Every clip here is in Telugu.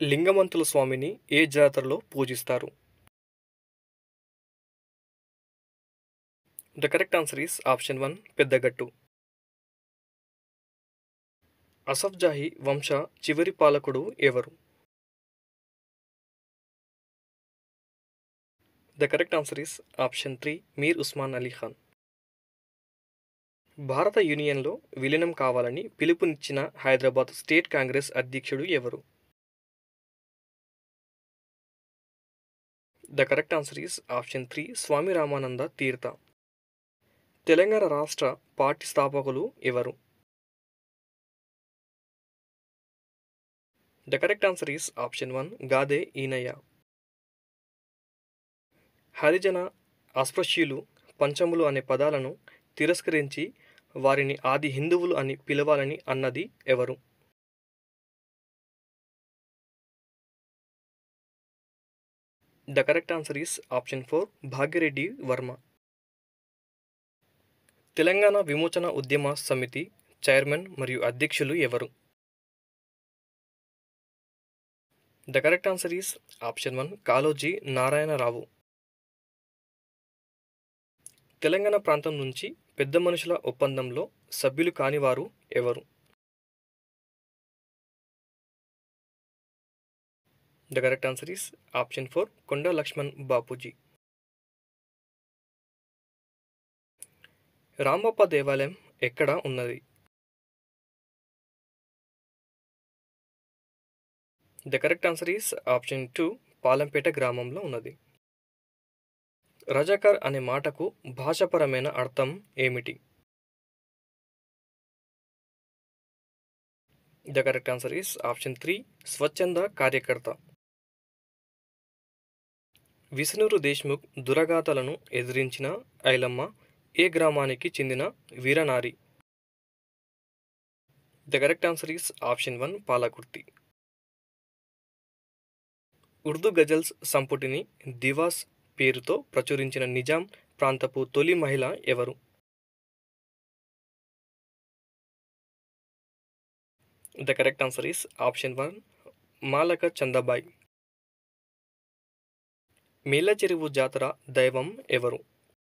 లింగమంతుల స్వామిని ఏ జాతరలో పూజిస్తారు the correct answer is option one Peddagattu Asaf Jahi వంశ చివరి పాలకుడు ఎవరు the correct answer is option three Mir Osman Ali Khan భారత యూనియన్లో విలీనం కావాలని పిలుపునిచ్చిన హైదరాబాద్ స్టేట్ కాంగ్రెస్ అధ్యక్షుడు ఎవరు the correct answer is option three Swami Ramananda Tirtha Telangana రాష్ట్ర పార్టీ స్థాపకులు ఎవరు the correct answer is option one Gade Innaiah హరిజన అస్పృశ్యులు పంచములు అనే పదాలను తిరస్కరించి వారిని ఆది హిందువులు అని పిలవాలని అన్నది ఎవరు the correct answer is option four Bhagya Reddy Varma Telangana విమోచన ఉద్యమ సమితి చైర్మన్ మరియు అధ్యక్షులు ఎవరు the correct answer is option one Kaloji Narayana Rao Telangana ప్రాంతం నుంచి పెద్ద మనుషుల ఒప్పందంలో సభ్యులు కానివారు ఎవరు the correct answer is option four Konda Lakshman Bapuji Ramappa దేవాలయం ఎక్కడ ఉన్నది the correct answer is option two Palampet గ్రామంలో ఉన్నది రజాకర్ అనే మాటకు భాషాపరమైన అర్థం ఏమిటి the correct answer is option three స్వచ్ఛంద కార్యకర్త విష్ణురు దేశ్ముఖ్ దురగాతలను ఎదిరించిన ఐలమ్మ ఏ గ్రామానికి చెందిన వీరనారి the correct answer is option one Palakurthi Urdu ghazals సంపుటిని దివాస్ పేరుతో ప్రచురించిన నిజాం ప్రాంతపు తొలి మహిళ ఎవరు the correct answer is option one Mahlaqa Chanda Bai Mella Cheruvu జాతర దైవం ఎవరు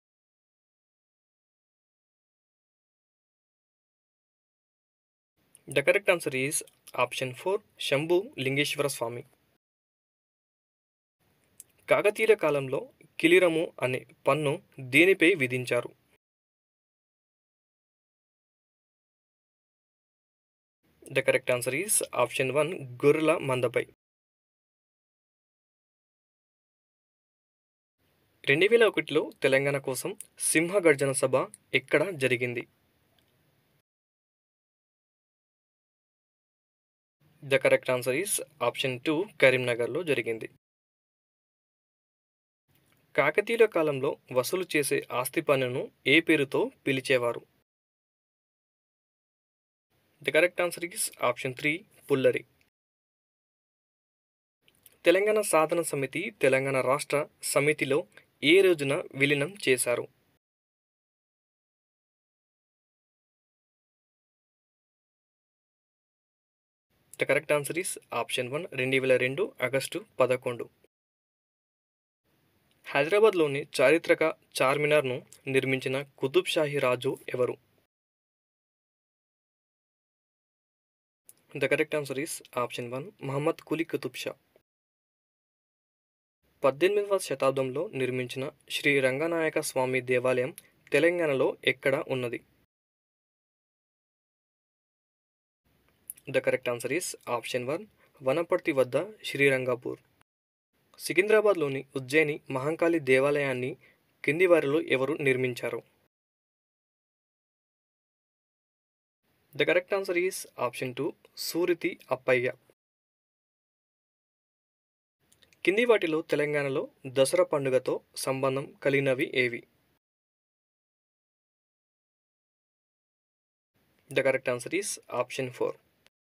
the correct answer is option four Shambhu Lingeshwara Swami Kakatiya కాలంలో కిలిరము అనే పన్ను దేనిపై విధించారు the correct answer is option one గొర్రెల మందపై రెండు వేల ఒకటిలో తెలంగాణ కోసం సింహగర్జన సభ ఎక్కడ జరిగింది the correct answer is option two కరీంనగర్లో జరిగింది కాకతీయుల కాలంలో వసూలు చేసే ఆస్తి పన్నును ఏ పేరుతో పిలిచేవారు the correct answer is option three Pullari Telangana సాధన సమితి తెలంగాణ రాష్ట్ర సమితిలో ఏ రోజున విలీనం చేశారు the correct answer is option one రెండు వేల రెండు ఆగస్టు పదకొండు హైదరాబాద్లోని చారిత్రక చార్మినార్ను నిర్మించిన కుతుబ్ షాహీ రాజు ఎవరు the correct answer is option one Muhammad Quli Qutb Shah పద్దెనిమిదవ శతాబ్దంలో నిర్మించిన శ్రీ రంగనాయక స్వామి దేవాలయం తెలంగాణలో ఎక్కడ ఉన్నది the correct answer is option one Wanaparthy వద్ద శ్రీరంగాపూర్ సికింద్రాబాద్లోని ఉజ్జయిని మహంకాళి దేవాలయాన్ని కింది వారిలో ఎవరు నిర్మించారు the correct answer is option two Suriti Appayya కింది వాటిలో తెలంగాణలో దసరా పండుగతో సంబంధం కలిగినవి ఏవి the correct answer is option four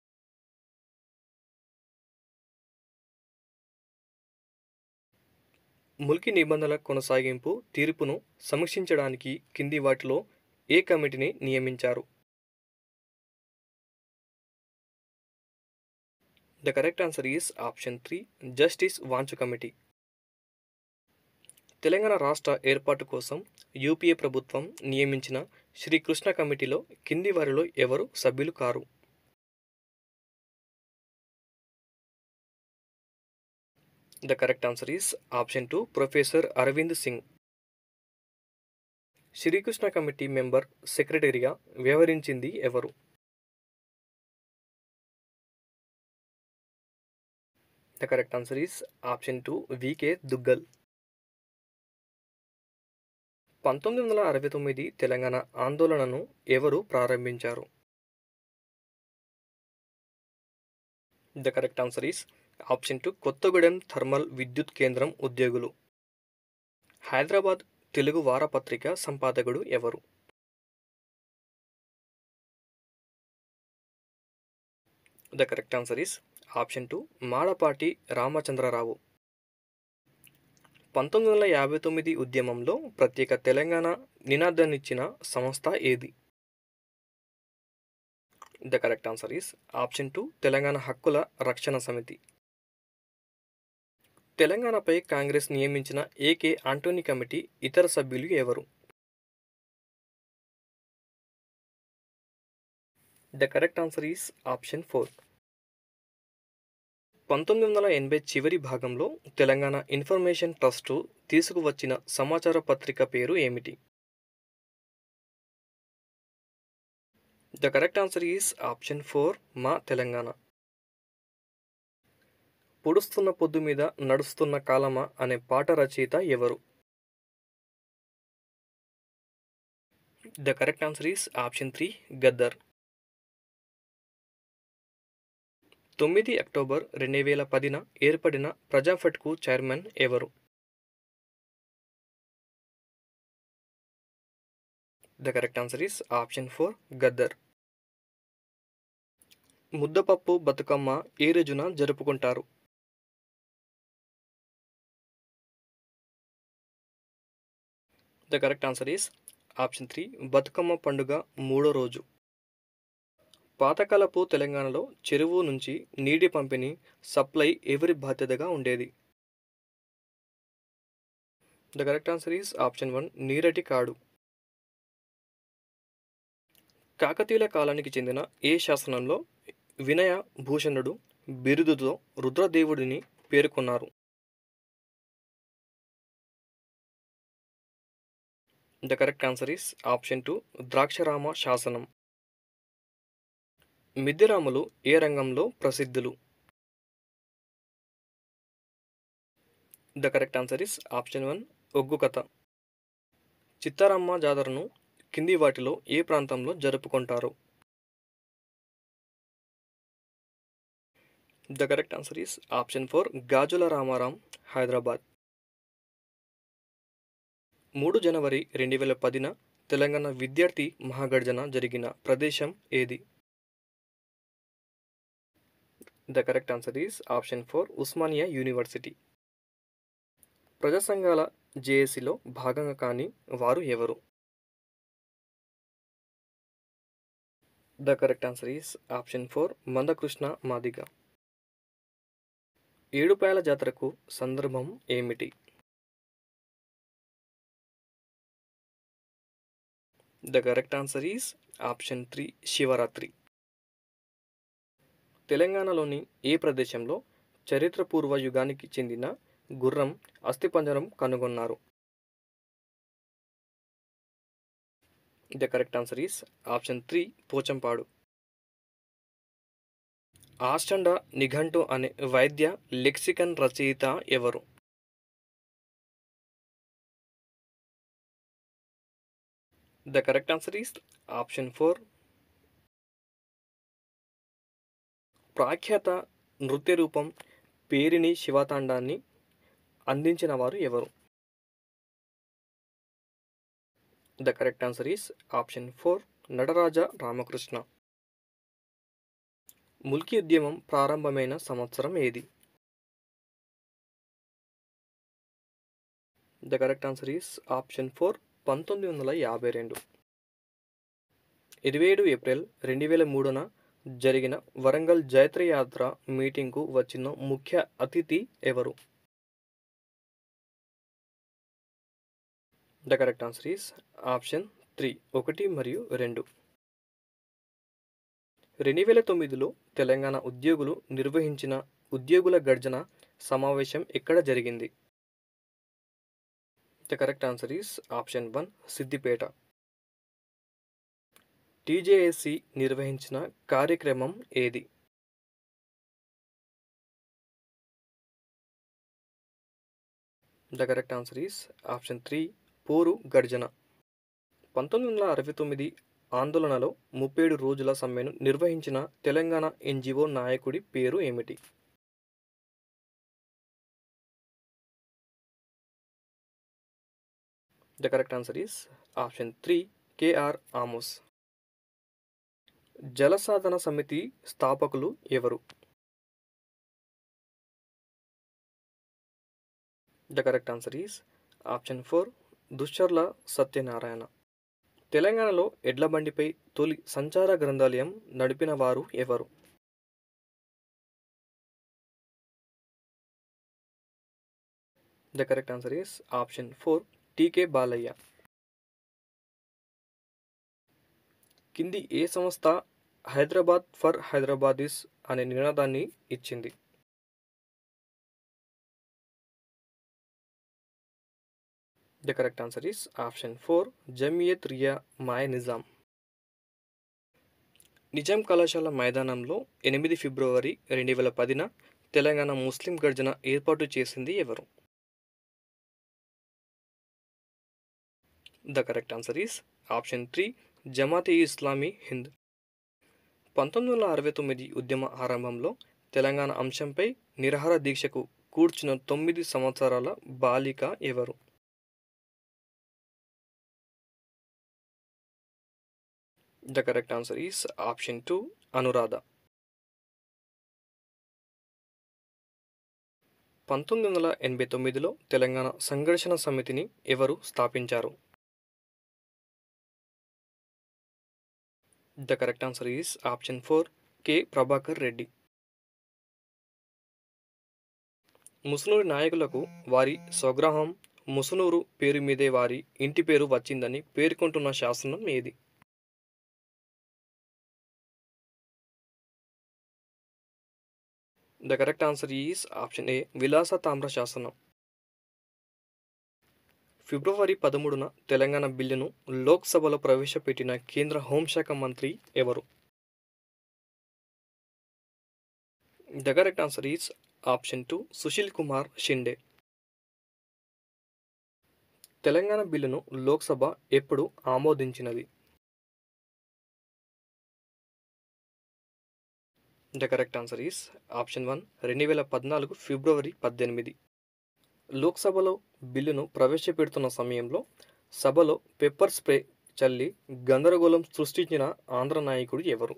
Mulki నిబంధనల కొనసాగింపు తీర్పును సమీక్షించడానికి కింది వాటిలో ఏ కమిటీని నియమించారు the correct answer is option three justice Wanchoo committee Telangana రాష్ట్ర ఏర్పాటు కోసం యూపీఏ ప్రభుత్వం నియమించిన శ్రీకృష్ణ కమిటీలో కింది వారిలో ఎవరు సభ్యులు కారు the correct answer is option two professor Arvind Singh Srikrishna committee member సెక్రటరీగా వ్యవహరించింది ఎవరు the correct answer is option two V K Duggal పంతొమ్మిది వందల అరవై తొమ్మిది తెలంగాణ ఆందోళనను ఎవరు ప్రారంభించారు the correct answer is option two Kothagudem thermal విద్యుత్ కేంద్రం ఉద్యోగులు హైదరాబాద్ తెలుగు వారపత్రిక సంపాదకుడు ఎవరు the correct answer is option two Madapati Ramachandra Rao పంతొమ్మిది వందల యాభై తొమ్మిది ఉద్యమంలో ప్రత్యేక తెలంగాణ నినాదాన్నిచ్చిన సంస్థ ఏది the correct answer is option two Telangana హక్కుల రక్షణ సమితి తెలంగాణపై కాంగ్రెస్ నియమించిన ఏకే ఆంటోనీ కమిటీ ఇతర సభ్యులు ఎవరు the correct answer is option four పంతొమ్మిది వందల ఎనభై చివరి భాగంలో తెలంగాణ ఇన్ఫర్మేషన్ ట్రస్టు తీసుకువచ్చిన సమాచార పత్రిక పేరు ఏమిటి the correct answer is option four మా తెలంగాణ పొడుస్తున్న పొద్దు మీద నడుస్తున్న కాలమా అనే పాట రచయిత ఎవరు the correct answer is option three Gaddar తొమ్మిది అక్టోబర్ రెండు వేల పదిన ఏర్పడిన ప్రజాఫట్కు చైర్మన్ ఎవరు the correct answer is option four Gaddar ముద్దపప్పు బతుకమ్మ ఏ రోజున జరుపుకుంటారు the correct answer is option three Bathukamma పండుగ మూడో రోజు పాతకాలపు తెలంగాణలో చెరువు నుంచి నీటి పంపిణీ సప్లై ఎవరి బాధ్యతగా ఉండేది the correct answer is option one నీరటి కాడు కాకతీయుల కాలానికి చెందిన ఏ శాసనంలో వినయ భూషణుడు బిరుదుతో రుద్రదేవుడిని పేర్కొన్నారు the correct answer is option two Draksharama శాసనం మిద్దెరాములు ఏ రంగంలో ప్రసిద్ధులు the correct answer is option one Oggu Katha Chittaramma జాతరను కింది వాటిలో ఏ ప్రాంతంలో జరుపుకుంటారు the correct answer is option four Gajula Ramaram Hyderabad మూడు జనవరి రెండు వేల పదిన తెలంగాణ విద్యార్థి మహాగర్జన జరిగిన ప్రదేశం ఏది the correct answer is option four Osmania university ప్రజా సంఘాల జేఏసీలో భాగంగా కాని వారు ఎవరు the correct answer is option four Manda Krishna Madiga Edupayala జాతరకు సందర్భం ఏమిటి the correct answer is option three Shivaratri తెలంగాణలోని ఏ ప్రదేశంలో చరిత్రపూర్వ యుగానికి చెందిన గుర్రం అస్థిపంజరం కనుగొన్నారు the correct answer is option three Pochampadu ఆస్టండ నిఘంటు అనే వైద్య లెక్సికన్ రచయిత ఎవరు the correct answer is option four ప్రాఖ్యాత నృత్య రూపం పేరిని శివతాండాన్ని అందించిన వారు ఎవరు the correct answer is option four Nataraja Ramakrishna Mulki ఉద్యమం ప్రారంభమైన సంవత్సరం ఏది the correct answer is option four పంతొమ్మిది వందల యాభై రెండు ఇరవై ఏడు ఏప్రిల్ రెండు వేల మూడున జరిగిన వరంగల్ జైత్రయాత్ర మీటింగ్కు వచ్చిన ముఖ్య అతిథి ఎవరు the correct answer is option three ఒకటి మరియు రెండు రెండు వేల తొమ్మిదిలో తెలంగాణ ఉద్యోగులు నిర్వహించిన ఉద్యోగుల గర్జన సమావేశం ఎక్కడ జరిగింది the correct answer is option one Siddipet TJAC నిర్వహించిన కార్యక్రమం ఏది the correct answer is option three పోరు గర్జన పంతొమ్మిది వందల అరవై తొమ్మిది ఆందోళనలో ముప్పై ఏడు రోజుల సమ్మెను నిర్వహించిన తెలంగాణ ఎన్జిఓ నాయకుడి పేరు ఏమిటి the correct answer is option three K R Amos జలసాధన సమితి స్థాపకులు ఎవరు the correct answer is option four Dushcharla Satyanarayana తెలంగాణలో ఎడ్ల బండిపై తొలి సంచార గ్రంథాలయం నడిపిన వారు ఎవరు the correct answer is option four T K Balayya కింది ఏ సంస్థ హైదరాబాద్ ఫర్ హైదరాబాదీస్ అనే నినాదాన్ని ఇచ్చింది the correct answer is option four Jamiat రియా మాయ నిజాం నిజాం కళాశాల మైదానంలో ఎనిమిది ఫిబ్రవరి రెండు వేల పదిన తెలంగాణ ముస్లిం గర్జన ఏర్పాటు చేసింది ఎవరు the correct answer is option three Jamaat e Islami Hind పంతొమ్మిది వందల అరవై తొమ్మిది ఉద్యమ ఆరంభంలో తెలంగాణ అంశంపై నిరహార దీక్షకు కూర్చున్న తొమ్మిది సంవత్సరాల బాలిక ఎవరు the correct answer is option two Anuradha పంతొమ్మిది వందల ఎనభై తొమ్మిదిలో తెలంగాణ సంఘర్షణ సమితిని ఎవరు స్థాపించారు the correct answer is option four K Prabhakar Reddy Musunuri నాయకులకు వారి స్వగ్రహం ముసునూరు పేరు మీదే వారి ఇంటి పేరు వచ్చిందని పేర్కొంటున్న శాసనం ఏది the correct answer is option A Vilasa తామ్ర శాసనం ఫిబ్రవరి పదమూడున తెలంగాణ బిల్లును లోక్సభలో ప్రవేశపెట్టిన కేంద్ర హోంశాఖ మంత్రి ఎవరు the correct answer is option two Sushil Kumar Shinde Telangana బిల్లును లోక్సభ ఎప్పుడు ఆమోదించినది the correct answer is option one రెండు వేల పద్నాలుగు ఫిబ్రవరి పద్దెనిమిది లోక్సభలో బిల్లును ప్రవేశపెడుతున్న సమయంలో సభలో పెప్పర్ స్ప్రే చల్లి గందరగోళం సృష్టించిన ఆంధ్ర నాయకుడు ఎవరు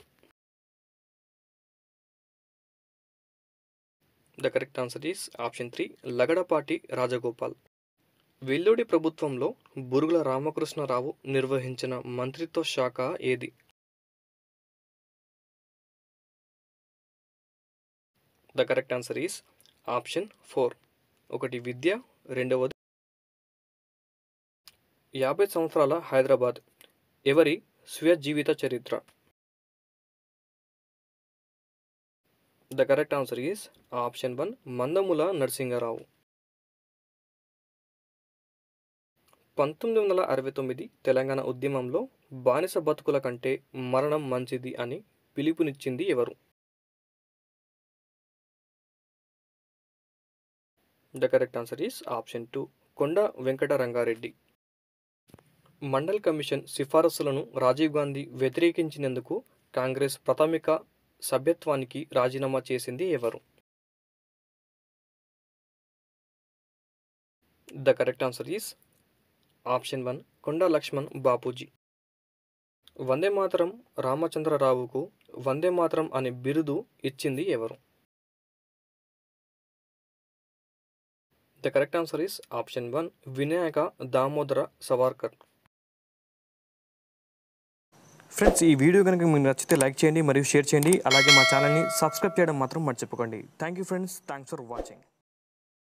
the correct answer is option three Lagadapati Rajagopal వెల్లుడి ప్రభుత్వంలో బురుగుల రామకృష్ణరావు నిర్వహించిన మంత్రిత్వ శాఖ ఏది the correct answer is option four ఒకటి విద్య రెండవది యాభై సంవత్సరాల హైదరాబాద్ ఎవరి స్వీయ జీవిత చరిత్ర the correct answer is option one Mandumula Narasinga Rao పంతొమ్మిది వందల అరవై తొమ్మిది తెలంగాణ ఉద్యమంలో బానిస బతుకుల కంటే మరణం మంచిది అని పిలుపునిచ్చింది ఎవరు the correct answer is option two Konda Venkata Ranga Reddy Mandal commission సిఫారసులను రాజీవ్ గాంధీ వ్యతిరేకించినందుకు కాంగ్రెస్ ప్రాథమిక సభ్యత్వానికి రాజీనామా చేసింది ఎవరు the correct answer is option one Konda Lakshman Bapuji Vande Mataram రామచంద్రరావుకు వందే మాతరం అనే బిరుదు ఇచ్చింది ఎవరు the correct answer is option one Vinayak Damodar Savarkar friends ఈ వీడియో కనుక మీకు నచ్చితే లైక్ చేయండి మరియు షేర్ చేయండి అలాగే మా ఛానల్ని సబ్స్క్రైబ్ చేయడం మాత్రం మర్చిపోకండి thank you friends thanks for watching